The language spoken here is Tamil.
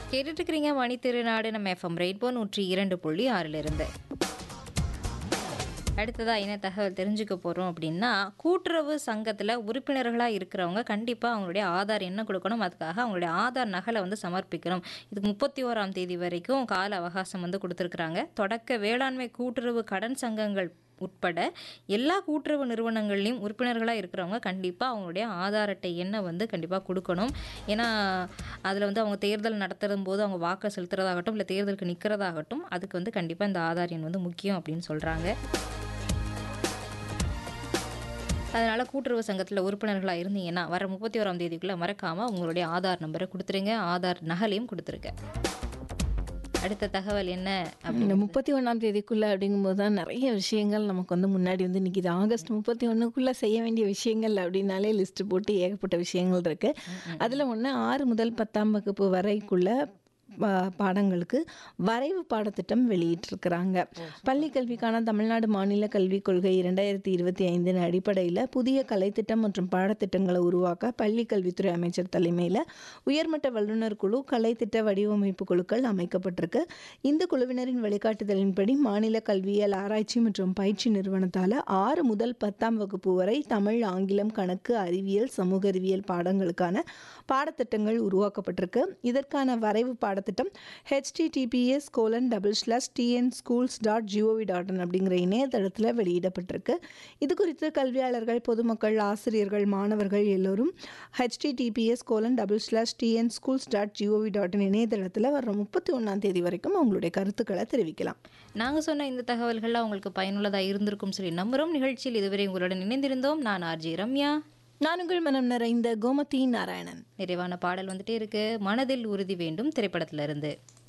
கேட்டுட்டு இருக்கிறீங்க மணி திருநாடு நம்ம எஃப்எம் ரெயின்போ நூற்றி இரண்டு புள்ளி ஆறில் இருந்து அடுத்ததாக என்ன தகவல் தெரிஞ்சுக்க போகிறோம் அப்படின்னா கூட்டுறவு சங்கத்தில் உறுப்பினர்களாக இருக்கிறவங்க கண்டிப்பாக அவங்களுடைய ஆதார் என்ன கொடுக்கணும் அதுக்காக அவங்களுடைய ஆதார் நகலை வந்து சமர்ப்பிக்கணும் இதுக்கு முப்பத்தி ஓராம் தேதி வரைக்கும் கால அவகாசம் வந்து கொடுத்துருக்குறாங்க தொடக்க வேளாண்மை கூட்டுறவு கடன் சங்கங்கள் உட்பட எல்லா கூட்டுறவு நிறுவனங்கள்லையும் உறுப்பினர்களாக இருக்கிறவங்க கண்டிப்பாக அவங்களுடைய ஆதார் அட்டை எண்ணை வந்து கண்டிப்பாக கொடுக்கணும் ஏன்னா அதில் வந்து அவங்க தேர்தல் நடத்தும் போது அவங்க வாக்கு செலுத்துறதாகட்டும் இல்லை தேர்தலுக்கு நிற்கிறதாகட்டும் அதுக்கு வந்து கண்டிப்பாக இந்த ஆதார் எண் வந்து முக்கியம் அப்படின்னு சொல்கிறாங்க அதனால் கூட்டுறவு சங்கத்தில் உறுப்பினர்களாக இருந்தீங்கன்னா வர முப்பத்தி ஓராம் தேதிக்குள்ளே மறக்காமல் உங்களுடைய ஆதார் நம்பரை கொடுத்துருங்க ஆதார் நகலையும் கொடுத்துருங்க அடுத்த தகவல் என்ன இந்த அப்படின்னு முப்பத்தி ஒன்றாம் தேதிக்குள்ள அப்படிங்கும்போது தான் நிறைய விஷயங்கள் நமக்கு வந்து முன்னாடி வந்து நிற்கிது ஆகஸ்ட் முப்பத்தி ஒன்றுக்குள்ளே செய்ய வேண்டிய விஷயங்கள் அப்படின்னாலே லிஸ்ட் போட்டு ஏகப்பட்ட விஷயங்கள் இருக்கு அதில் ஒன்று ஆறு முதல் பத்தாம் வகுப்பு வரைக்குள்ள பா- பாடங்களுக்கு வரைவு பாடத்திட்டம் வெளியிட்டிருக்கிறாங்க பள்ளி கல்விக்கான தமிழ்நாடு மாநில கல்விக் கொள்கை இரண்டாயிரத்தி இருபத்தி ஐந்தின் அடிப்படையில் புதிய கலைத்திட்டம் மற்றும் பாடத்திட்டங்களை உருவாக்க பள்ளி கல்வித்துறை அமைச்சர் தலைமையில் உயர்மட்ட வல்லுநர் குழு கலைத்திட்ட வடிவமைப்பு குழுக்கள் அமைக்கப்பட்டிருக்கு இந்த குழுவினரின் வழிகாட்டுதலின்படி மாநில கல்வியியல் ஆராய்ச்சி மற்றும் பயிற்சி நிறுவனத்தால் ஆறு முதல் பத்தாம் வகுப்பு வரை தமிழ் ஆங்கிலம் கணக்கு அறிவியல் சமூக அறிவியல் பாடங்களுக்கான பாடத்திட்டங்கள் உருவாக்கப்பட்டிருக்கு இதற்கான வரைவு பாடத்திட்டம் HTTPS colon double slash TN schools dot GOV dot in அப்படிங்கிற இணையதளத்தில் வெளியிடப்பட்டிருக்கு இது குறித்து கல்வியாளர்கள் பொதுமக்கள் ஆசிரியர்கள் மாணவர்கள் எல்லோரும் HTTPS colon double slash TN schools dot GOV dot in இணையதளத்தில் வர முப்பத்தி ஒன்றாம் தேதி வரைக்கும் அவங்களுடைய கருத்துக்களை தெரிவிக்கலாம் நாங்கள் சொன்ன இந்த தகவல்கள்லாம் உங்களுக்கு பயனுள்ளதாக இருந்திருக்கும் சொல்லி நம்புகிறோம் நிகழ்ச்சியில் இதுவரை உங்களுடன் இணைந்திருந்தோம் நான் ஆர்ஜி ரம்யா நான் உங்கள் மனம் நிறைந்த கோமதி நாராயணன் நிறைவான பாடல் வந்துட்டே இருக்கு மனதில் உறுதி வேண்டும் திரைப்படத்துல இருந்து